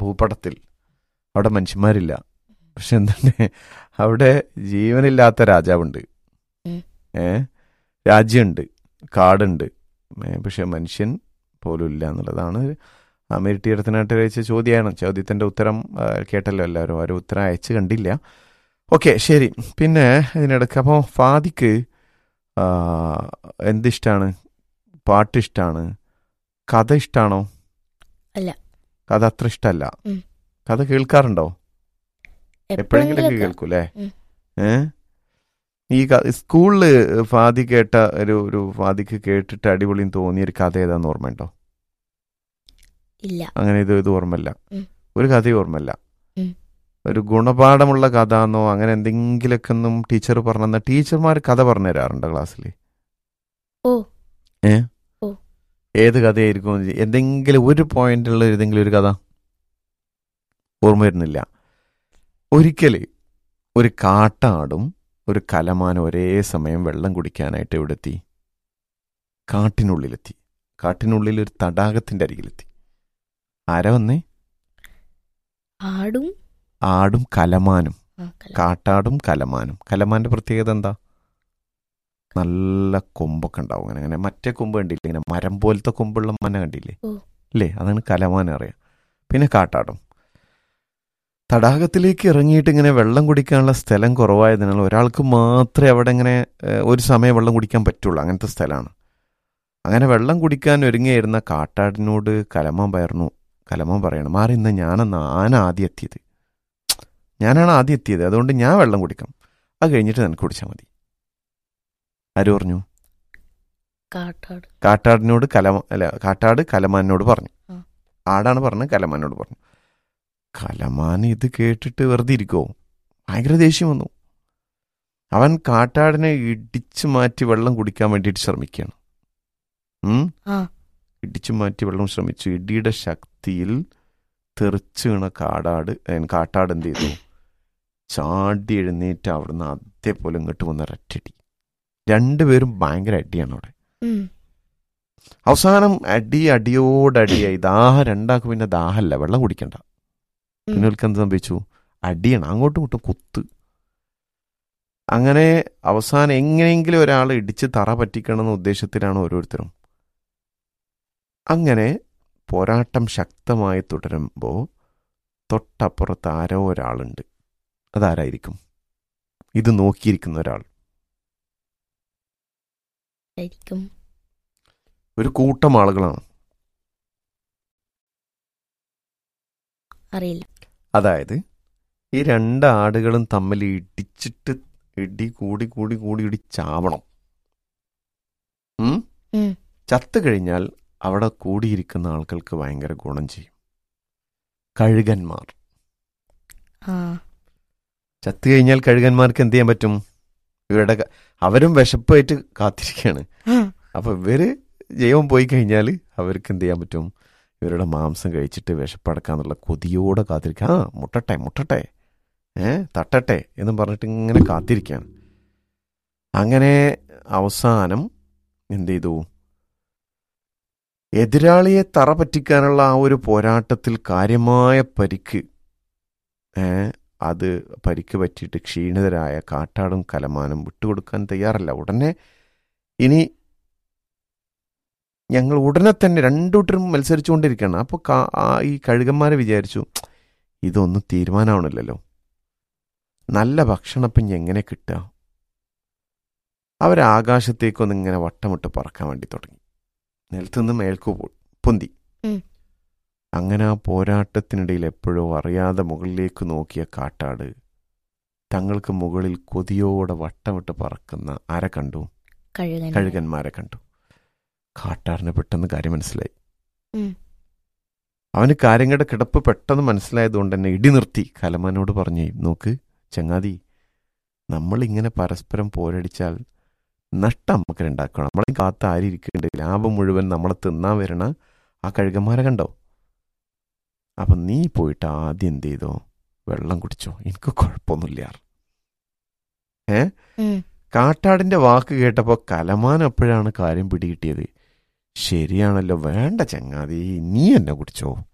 ഭൂപടത്തിൽ അവിടെ മനുഷ്യന്മാരില്ല പക്ഷെ എന്താണ് അവിടെ ജീവനില്ലാത്ത രാജാവുണ്ട് ഉം. ഏ രാജ്യമുണ്ട് കാടുണ്ട് ഏ, പക്ഷെ മനുഷ്യൻ പോലും ഇല്ല എന്നുള്ളതാണ് അമേരി തീരത്തിനായിട്ട് കഴിച്ച ചോദ്യമാണ് ചോദ്യത്തിന്റെ ഉത്തരം ആ, കേട്ടല്ലോ എല്ലാവരും ആരും ഉത്തരം അയച്ച് കണ്ടില്ല ഓക്കെ ശരി പിന്നെ ഇതിനിടയ്ക്ക് അപ്പോൾ ഫാദിക്ക് ആ, എന്തിഷ്ടാണ് പാട്ട് ഇഷ്ടമാണ് കഥ ഇഷ്ടാണോ അല്ല. കഥ അത്ര ഇഷ്ടമല്ല ഉം. കഥ കേൾക്കാറുണ്ടോ എപ്പോഴെങ്കിലും എപ്പോഴെങ്കിലും കേൾക്കും അല്ലേ ഉം. ഏ ഈ ക- സ്കൂളില് ഫാദി കേട്ട ഒരു ഒരു ഫാദിക്ക് കേട്ടിട്ട് അടിപൊളിയും തോന്നിയ ഒരു കഥ ഏതാന്ന് ഓർമ്മയുണ്ടോ ഇല്ല അങ്ങനെ ഇത് ഇത് ഓർമ്മല്ല ഉം. ഒരു കഥയും ഓർമ്മല്ല ഉം. ഒരു ഗുണപാഠമുള്ള കഥ എന്നോ അങ്ങനെ എന്തെങ്കിലുമൊക്കെ ഒന്നും ടീച്ചർ പറഞ്ഞ ടീച്ചർമാർ കഥ പറഞ്ഞു തരാറുണ്ടോ ക്ലാസ്സിൽ ഓ ഏ ഓ. ഏത് കഥയായിരിക്കും എന്ന് എന്തെങ്കിലും ഒരു പോയിന്റുള്ള ഏതെങ്കിലും ഒരു കഥ ഓർമ്മ വരുന്നില്ല ഒരിക്കല് ഒരു കാട്ടാടും ഒരു കലമാനും ഒരേ സമയം വെള്ളം കുടിക്കാനായിട്ട് എവിടെ എത്തി കാട്ടിനുള്ളിലെത്തി കാട്ടിനുള്ളിൽ ഒരു തടാകത്തിന്റെ അരികിലെത്തി ആരാ വന്നേ ആടും ആടും കലമാനും ആ, കല- കാട്ടാടും കലമാനും കലമാന്റെ പ്രത്യേകത എന്താ നല്ല കൊമ്പൊക്കെ ഉണ്ടാവും അങ്ങനെ അങ്ങനെ മറ്റേ കൊമ്പ് കണ്ടില്ലേ ഇങ്ങനെ മരം പോലത്തെ കൊമ്പുള്ള മന കണ്ടില്ലേ ഓ. അല്ലേ അതാണ് കലമാൻ അറിയാം പിന്നെ കാട്ടാടും തടാകത്തിലേക്ക് ഇറങ്ങിയിട്ട് ഇങ്ങനെ വെള്ളം കുടിക്കാനുള്ള സ്ഥലം കുറവായതിനാൽ ഒരാൾക്ക് മാത്രമേ അവിടെ ഇങ്ങനെ ഏഹ്, ഒരു സമയം വെള്ളം കുടിക്കാൻ പറ്റുള്ളൂ അങ്ങനത്തെ സ്ഥലമാണ് അങ്ങനെ വെള്ളം കുടിക്കാൻ ഒരുങ്ങിയിരുന്ന കാട്ടാടിനോട് കലമാൻ പയർന്നു കലമാൻ പറയണം മാറി ഇന്ന് ഞാനെന്ന് ആന ആദ്യം എത്തിയത് ഞാനാണ് ആദ്യം എത്തിയത് അതുകൊണ്ട് ഞാൻ വെള്ളം കുടിക്കാം അത് കഴിഞ്ഞിട്ട് നിനക്ക് കുടിച്ചാൽ മതി ആര് പറഞ്ഞു കാട്ടാട് കാട്ടാടിനോട് കലമ അല്ല കാട്ടാട് കലമാനോട് പറഞ്ഞു ആ. ആടാണ് പറഞ്ഞത് കലമാനോട് പറഞ്ഞു കലമാൻ ഇത് കേട്ടിട്ട് വെറുതെ ഇരിക്കോ ഭയങ്കര ദേഷ്യം വന്നു അവൻ കാട്ടാടിനെ ഇടിച്ചു മാറ്റി വെള്ളം കുടിക്കാൻ വേണ്ടിയിട്ട് ശ്രമിക്കുകയാണ് ഉം? ആ. ഇടിച്ചു മാറ്റി വെള്ളം ശ്രമിച്ചു ഇടിയുടെ ശക്തിയിൽ തെറിച്ചു വീണ കാടാട് ഏ, കാട്ടാട് എന്ത് ചെയ്തു ചാടി എഴുന്നേറ്റ് അവിടുന്ന് അതേപോലെ ഇങ്ങോട്ട് വന്ന ഒരറ്റടി രണ്ടുപേരും ഭയങ്കര അടിയാണ് അവിടെ ഉം. അവസാനം അടി അടിയോടടിയായി ദാഹം രണ്ടാൾക്ക് പിന്നെ ദാഹമല്ല വെള്ളം കുടിക്കണ്ട ഉം. പിന്നെ അവർക്ക് എന്ത് സംഭവിച്ചു അടിയാണ് അങ്ങോട്ടും ഇങ്ങോട്ടും കുത്ത് അങ്ങനെ അവസാനം എങ്ങനെയെങ്കിലും ഒരാൾ ഇടിച്ച് തറ പറ്റിക്കണം എന്ന ഉദ്ദേശത്തിലാണ് ഓരോരുത്തരും അങ്ങനെ പോരാട്ടം ശക്തമായി തുടരുമ്പോൾ തൊട്ടപ്പുറത്ത് ആരോ ഒരാളുണ്ട് അതാരായിരിക്കും ഇത് നോക്കിയിരിക്കുന്ന ഒരാൾ ആയിരിക്കും ഒരു കൂട്ടം ആളുകളാണ് അറിയില്ല അതായത് ഈ രണ്ട് ആടുകളും തമ്മിൽ ഇടിച്ചിട്ട് ഇടി കൂടി കൂടി കൂടി ഇടി ചാവണം ഉം? ഉം. ചത്തു കഴിഞ്ഞാൽ അവിടെ കൂടിയിരിക്കുന്ന ആൾക്കൾക്ക് ഭയങ്കര ഗുണം ചെയ്യും കഴുകന്മാർ ആ ചത്തു കഴിഞ്ഞാൽ കഴുകന്മാർക്ക് എന്ത് ചെയ്യാൻ പറ്റും ഇവരുടെ ക- അവരും വിശപ്പായിട്ട് കാത്തിരിക്കുകയാണ് ആ. അപ്പൊ ഇവര് ജൈവം പോയി കഴിഞ്ഞാൽ അവർക്ക് എന്ത് ചെയ്യാൻ പറ്റും ഇവരുടെ മാംസം കഴിച്ചിട്ട് വിശപ്പടക്കാന്നുള്ള കൊതിയോടെ കാത്തിരിക്കുക ആ മുട്ടട്ടെ മുട്ടട്ടെ ഏ തട്ടട്ടെ എന്നും പറഞ്ഞിട്ട് ഇങ്ങനെ കാത്തിരിക്കുകയാണ് അങ്ങനെ അവസാനം എന്ത് ചെയ്തു എതിരാളിയെ തറ പറ്റിക്കാനുള്ള ആ ഒരു പോരാട്ടത്തിൽ കാര്യമായ പരിക്ക് ഏ അത് പരിക്ക് പറ്റിയിട്ട് ക്ഷീണിതരായ കാട്ടാടും കലമാനും വിട്ടുകൊടുക്കാൻ തയ്യാറല്ല ഉടനെ ഇനി ഞങ്ങൾ ഉടനെ തന്നെ രണ്ടുകൂട്ടരും മത്സരിച്ചുകൊണ്ടിരിക്കുകയാണ് അപ്പോൾ ഈ കഴുകന്മാരെ വിചാരിച്ചു ഇതൊന്നും തീരുമാനമാവണില്ലല്ലോ നല്ല ഭക്ഷണം ഇപ്പം ഇനി എങ്ങനെ കിട്ടുക അവരാകാശത്തേക്കൊന്ന് ഇങ്ങനെ വട്ടമിട്ട് പറക്കാൻ വേണ്ടി തുടങ്ങി നിലത്തുനിന്ന് മേൽക്കു പോ പൊന്തി ഉം. അങ്ങനെ ആ പോരാട്ടത്തിനിടയിൽ എപ്പോഴോ അറിയാതെ മുകളിലേക്ക് നോക്കിയ കാട്ടാട് തങ്ങൾക്ക് മുകളിൽ കൊതിയോടെ വട്ടമിട്ട് പറക്കുന്ന ആരെ കണ്ടു കഴുകൻ കഴുകന്മാരെ കണ്ടു കാട്ടാടിന് പെട്ടെന്ന് കാര്യം മനസ്സിലായി ഉം. അവന് കാര്യങ്ങളുടെ കിടപ്പ് പെട്ടെന്ന് മനസ്സിലായതുകൊണ്ട് തന്നെ ഇടി നിർത്തി കലമാനോട് പറഞ്ഞു നോക്ക് ചങ്ങാതി നമ്മളിങ്ങനെ പരസ്പരം പോരടിച്ചാൽ നഷ്ടം നമുക്ക് ഉണ്ടാക്കണം നമ്മളെ കാത്ത ആരിയിരിക്കുന്നുണ്ട് ലാഭം മുഴുവൻ നമ്മളെ തിന്നാൻ വരണ ആ കഴുകന്മാരെ കണ്ടോ അപ്പം നീ പോയിട്ട് ആദ്യം എന്ത് ചെയ്തോ വെള്ളം കുടിച്ചോ എനിക്ക് കുഴപ്പമൊന്നുമില്ല ഏ ഉം. കാട്ടാടിന്റെ വാക്ക് കേട്ടപ്പോൾ കലമാൻ അപ്പോഴാണ് കാര്യം പിടികിട്ടിയത് ശരിയാണല്ലോ വേണ്ട ചങ്ങാതി നീ എന്നെ കുടിച്ചോ